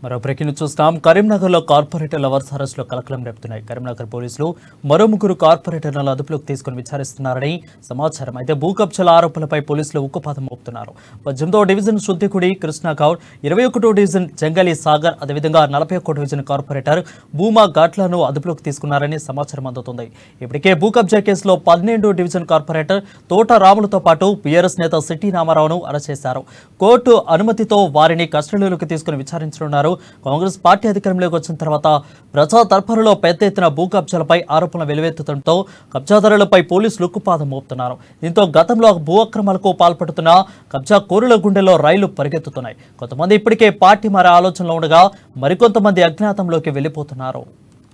మరో బ్రేకింగ్ చూస్తాం కరీంనగర్లో కార్పొరేటర్ల వరుస అరెస్టులు కలకలం రేపుతున్నాయి కరీంనగర్ పోలీసులు మరో ముగ్గురు కార్పొరేటర్లను అదుపులోకి తీసుకుని విచారిస్తున్నారని సమాచారం అయితే భూ కబ్జాల ఆరోపణలపై పోలీసులు ఉక్కుపాదం మోపుతున్నారు పద్దెనిమిదో డివిజన్ శుద్ధికుడి కృష్ణ గౌడ్ ఇరవై ఒకటో డివిజన్ జంగలి సాగర్ అదేవిధంగా నలభై ఒక్కో డివిజన్ కార్పొరేటర్ భూమా ఘాట్లను అదుపులోకి తీసుకున్నారని సమాచారం అందుతుంది ఇప్పటికే భూ కబ్జా కేసులో పన్నెండు డివిజన్ కార్పొరేటర్ తోట రాములతో పాటు బీఆర్ఎస్ నేత సిటీ రామారావును అరెస్ట్ చేశారు కోర్టు అనుమతితో వారిని కస్టడీలోకి తీసుకుని విచారించనున్నారు కాంగ్రెస్ పార్టీ అధికారంలోకి వచ్చిన తర్వాత ప్రజా దర్బారులో పెద్ద ఎత్తున భూ కబ్జాలపై ఆరోపణలు వెలువెత్తుతుండటంతో కబ్జాదారులపై పోలీసులు ఉక్కుపాదం మోపుతున్నారు దీంతో గతంలో భూ అక్రమాలకు పాల్పడుతున్న కబ్జా కోరుల గుండెల్లో రైళ్లు పరిగెత్తుతున్నాయి కొంతమంది ఇప్పటికే పార్టీ మారే ఆలోచనలో ఉండగా మరికొంతమంది అజ్ఞాతంలోకి వెళ్ళిపోతున్నారు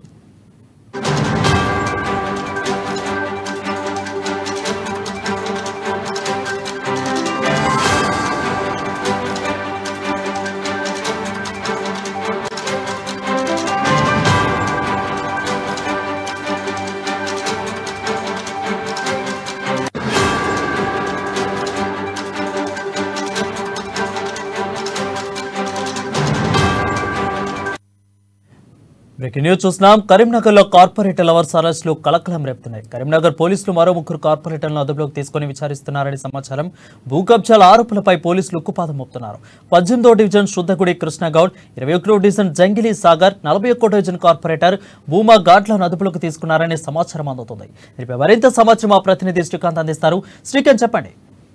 బ్రేకింగ్ న్యూస్ చూస్తున్నాం కరీంనగర్లో కార్పొరేటర్ల వరుస అరెస్టులు కలకలం రేపుతున్నాయి కరీంనగర్ పోలీసులు మరో ముగ్గురు కార్పొరేటర్లను అదుపులోకి తీసుకుని విచారిస్తున్నారని సమాచారం భూ కబ్జాల ఆరోపణలపై పోలీసులు ఉక్కుపాదం మోపుతున్నారు పద్దెనిమిదో డివిజన్ శుద్ధగుడి కృష్ణగౌడ్ ఇరవై ఒకటో డివిజన్ జంగిలీ సాగర్ నలభై ఒక్కో డివిజన్ కార్పొరేటర్ భూమా ఘాట్లను అదుపులోకి తీసుకున్నారని సమాచారం అందుతుంది దీనిపై మరింత సమాచారం మా ప్రతినిధి శ్రీకాంత్ అందిస్తారు శ్రీకాంత్ చెప్పండి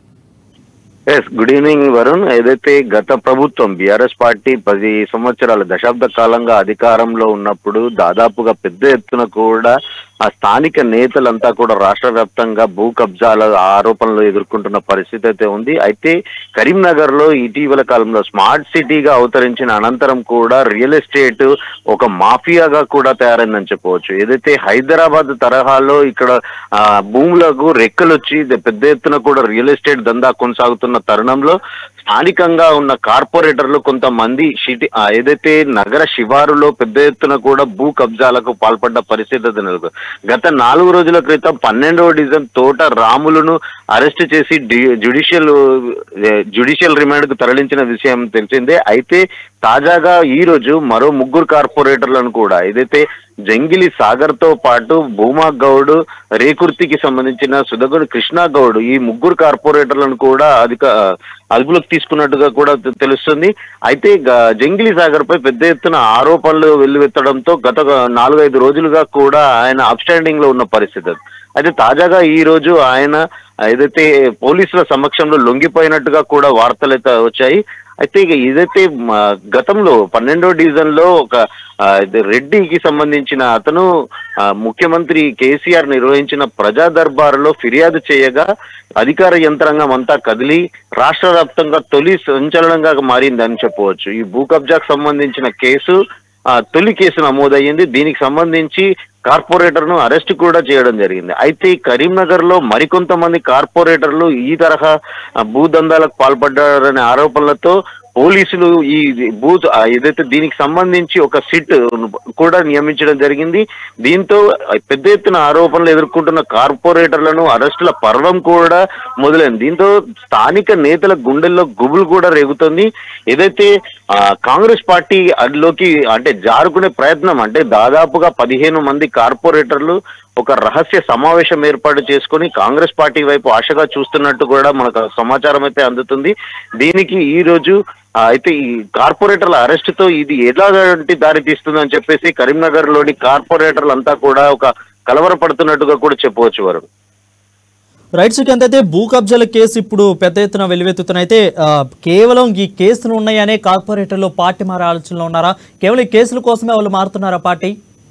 ఎస్ గుడ్ ఈవినింగ్ వరుణ్ ఏదైతే గత ప్రభుత్వం బీఆర్ఎస్ పార్టీ పది సంవత్సరాల దశాబ్ద కాలంగా అధికారంలో ఉన్నప్పుడు దాదాపుగా పెద్ద ఎత్తున కూడా ఆ స్థానిక నేతలంతా కూడా రాష్ట్ర వ్యాప్తంగా భూ కబ్జాల ఆరోపణలు ఎదుర్కొంటున్న పరిస్థితి అయితే ఉంది అయితే కరీంనగర్ లో ఇటీవల కాలంలో స్మార్ట్ సిటీగా అవతరించిన అనంతరం కూడా రియల్ ఎస్టేట్ ఒక మాఫియాగా కూడా తయారైందని చెప్పవచ్చు ఏదైతే హైదరాబాద్ తరహాలో ఇక్కడ ఆ, భూములకు రెక్కలు వచ్చి పెద్ద ఎత్తున కూడా రియల్ ఎస్టేట్ దందా కొనసాగుతున్న తరుణంలో స్థానికంగా ఉన్న కార్పొరేటర్లు కొంతమంది సిటీ ఆ, ఏదైతే నగర శివారులో పెద్ద ఎత్తున కూడా భూ కబ్జాలకు పాల్పడ్డ పరిస్థితి అయితే నెలకొంది. గత నాలుగు రోజుల క్రితం పన్నెండవ డివిజన్ తోట రాములను అరెస్ట్ చేసి డి- జ్యుడిషియల్ ఏ, జ్యుడిషియల్ రిమాండ్ కు తరలించిన విషయం తెలిసిందే అయితే తాజాగా ఈ రోజు మరో ముగ్గురు కార్పొరేటర్లను కూడా ఏదైతే జంగిలి సాగర్ తో పాటు భూమా గౌడ్ రేకుర్తికి సంబంధించిన సుధగౌడ్ కృష్ణా గౌడ్ ఈ ముగ్గురు కార్పొరేటర్లను కూడా అధిక అదుపులోకి తీసుకున్నట్టుగా కూడా తె- తెలుస్తుంది అయితే గ- జంగిలి సాగర్ పై పెద్ద ఎత్తున ఆరోపణలు వెల్లువెత్తడంతో గత నాలుగైదు రోజులుగా కూడా ఆయన అప్స్టాండింగ్ లో ఉన్న పరిస్థితి అది. అయితే తాజాగా ఈ రోజు ఆయన ఏదైతే పోలీసుల సమక్షంలో లొంగిపోయినట్టుగా కూడా వార్తలు అయితే వచ్చాయి అయితే ఇక ఏదైతే మ- గతంలో పన్నెండో డివిజన్ లో ఒక ఆ, ఇది రెడ్డికి సంబంధించిన అతను ఆ, ముఖ్యమంత్రి కేసీఆర్ నిర్వహించిన ప్రజా దర్బారులో ఫిర్యాదు చేయగా అధికార యంత్రాంగం అంతా కదిలి రాష్ట్ర వ్యాప్తంగా తొలి సంచలనంగా మారిందని చెప్పవచ్చు ఈ భూ కబ్జాకు సంబంధించిన కేసు ఆ, తొలి కేసు నమోదయ్యింది దీనికి సంబంధించి కార్పొరేటర్ ను అరెస్ట్ కూడా చేయడం జరిగింది అయితే కరీంనగర్ లో మరికొంతమంది కార్పొరేటర్లు ఈ తరహా ఆ, భూదందాలకు పాల్పడ్డారనే ఆరోపణలతో పోలీసులు ఈ భూ ఆ, ఏదైతే దీనికి సంబంధించి ఒక సిట్ కూడా నియమించడం జరిగింది దీంతో పెద్ద ఎత్తున ఆరోపణలు ఎదుర్కొంటున్న కార్పొరేటర్లను అరెస్టుల పర్వం కూడా మొదలైంది దీంతో స్థానిక నేతల గుండెల్లో గుబులు కూడా రేగుతుంది ఏదైతే ఆ, కాంగ్రెస్ పార్టీ అదిలోకి అంటే జారుకునే ప్రయత్నం అంటే దాదాపుగా పదిహేను మంది కార్పొరేటర్లు ఒక రహస్య సమావేశం ఏర్పాటు చేసుకొని కాంగ్రెస్ పార్టీ వైపు ఆశగా చూస్తున్నట్టు కూడా మనకు సమాచారం అయితే అందుతుంది దీనికి ఈ రోజు ఆ, అయితే ఈ కార్పొరేటర్ల అరెస్ట్ తో ఇది ఎలాంటి దారి తీస్తుందని చెప్పేసి కరీంనగర్ లోని కార్పొరేటర్లు అంతా కూడా ఒక కలవరపడుతున్నట్టుగా కూడా చెప్పవచ్చు వారు రైట్ శ్రీకాంత్ అయితే భూ కబ్జాల కేసు ఇప్పుడు పెద్ద ఎత్తున వెలువెత్తుతున్న అయితే ఆ, కేవలం ఈ కేసులు ఉన్నాయనే కార్పొరేటర్లు పార్టీ మారే ఆలోచనలో ఉన్నారా కేవలం ఈ కేసుల కోసమే వాళ్ళు మారుతున్నారా పార్టీ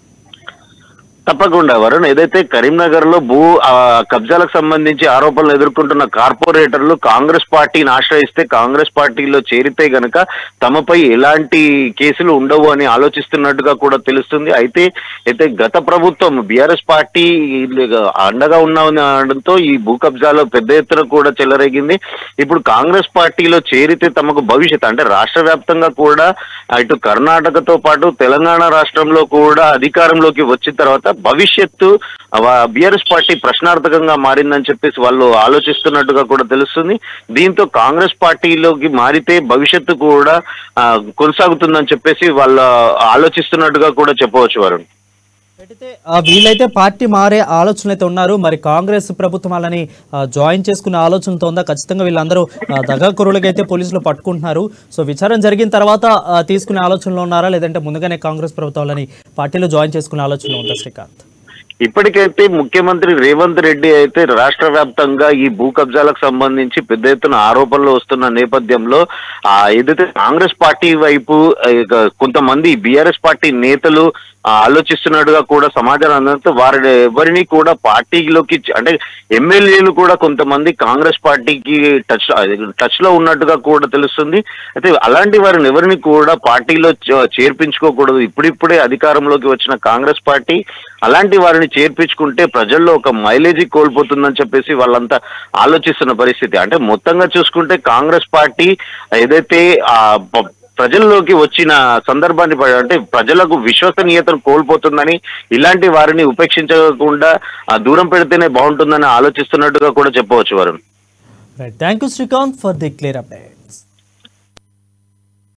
తప్పకుండా వరుణ్ ఏదైతే కరీంనగర్ లో భూ ఆ, కబ్జాలకు సంబంధించి ఆరోపణలు ఎదుర్కొంటున్న కార్పొరేటర్లు కాంగ్రెస్ పార్టీని ఆశ్రయిస్తే కాంగ్రెస్ పార్టీలో చేరితే గనక తమపై ఎలాంటి కేసులు ఉండవు అని ఆలోచిస్తున్నట్టుగా కూడా తెలుస్తుంది అయితే అయితే గత ప్రభుత్వం బీఆర్ఎస్ పార్టీ అండగా ఉండడంతో ఈ భూ కబ్జాలో పెద్ద ఎత్తున కూడా చెలరేగింది ఇప్పుడు కాంగ్రెస్ పార్టీలో చేరితే తమకు భవిష్యత్ అంటే రాష్ట్ర వ్యాప్తంగా కూడా ఇటు కర్ణాటకతో పాటు తెలంగాణ రాష్ట్రంలో కూడా అధికారంలోకి వచ్చిన తర్వాత భవిష్యత్తు బీఆర్ఎస్ పార్టీ ప్రశ్నార్థకంగా మారిందని చెప్పేసి వాళ్ళు ఆలోచిస్తున్నట్టుగా కూడా తెలుస్తుంది దీంతో కాంగ్రెస్ పార్టీలోకి మారితే భవిష్యత్తు కూడా ఆ, కొనసాగుతుందని చెప్పేసి వాళ్ళు ఆలోచిస్తున్నట్టుగా కూడా చెప్పవచ్చు వరుణ్ అయితే ఆ, వీళ్ళైతే పార్టీ మారే ఆలోచనలు అయితే ఉన్నారు మరి కాంగ్రెస్ ప్రభుత్వం వాళ్ళని ఆ, జాయిన్ చేసుకునే ఆలోచనతో ఉందా ఖచ్చితంగా వీళ్ళందరూ ఆ, దగాకురులకి అయితే పోలీసులు పట్టుకుంటున్నారు సో విచారణ జరిగిన తర్వాత ఆ, తీసుకునే ఆలోచనలో ఉన్నారా లేదంటే ముందుగానే కాంగ్రెస్ ప్రభుత్వం వాళ్ళని పార్టీలో జాయిన్ చేసుకునే ఆలోచనలో ఉందా శ్రీకాంత్ ఇప్పటికైతే ముఖ్యమంత్రి రేవంత్ రెడ్డి అయితే రాష్ట్ర వ్యాప్తంగా ఈ భూ కబ్జాలకు సంబంధించి పెద్ద ఎత్తున ఆరోపణలు వస్తున్న నేపథ్యంలో ఆ ఏదైతే కాంగ్రెస్ పార్టీ వైపు ఆ, ఇక కొంతమంది బీఆర్ఎస్ పార్టీ నేతలు ఆ, ఆలోచిస్తున్నట్టుగా కూడా సమాచారం అందడంతో వారి ఎవరిని కూడా పార్టీలోకి చ- అంటే ఎమ్మెల్యేలు కూడా కొంతమంది కాంగ్రెస్ పార్టీకి టచ్ టచ్ లో ఉన్నట్టుగా కూడా తెలుస్తుంది అయితే అలాంటి వారిని ఎవరిని కూడా పార్టీలో చ- చేర్పించుకోకూడదు ఇప్పుడిప్పుడే అధికారంలోకి వచ్చిన కాంగ్రెస్ పార్టీ అలాంటి వారిని చేర్పించుకుంటే ప్రజల్లో ఒక మైలేజీ కోల్పోతుందని చెప్పేసి వాళ్ళంతా ఆలోచిస్తున్న పరిస్థితి అంటే మొత్తంగా చూసుకుంటే కాంగ్రెస్ పార్టీ ఏదైతే ఆ ప- ప్రజల్లోకి వచ్చిన సందర్భాన్ని ప- అంటే ప్రజలకు విశ్వసనీయతను కోల్పోతుందని ఇలాంటి వారిని ఉపేక్షించకుండా ఆ, దూరం పెడితేనే బాగుంటుందని ఆలోచిస్తున్నట్టుగా కూడా చెప్పవచ్చు Varun right thank you Srikanth for the clear updates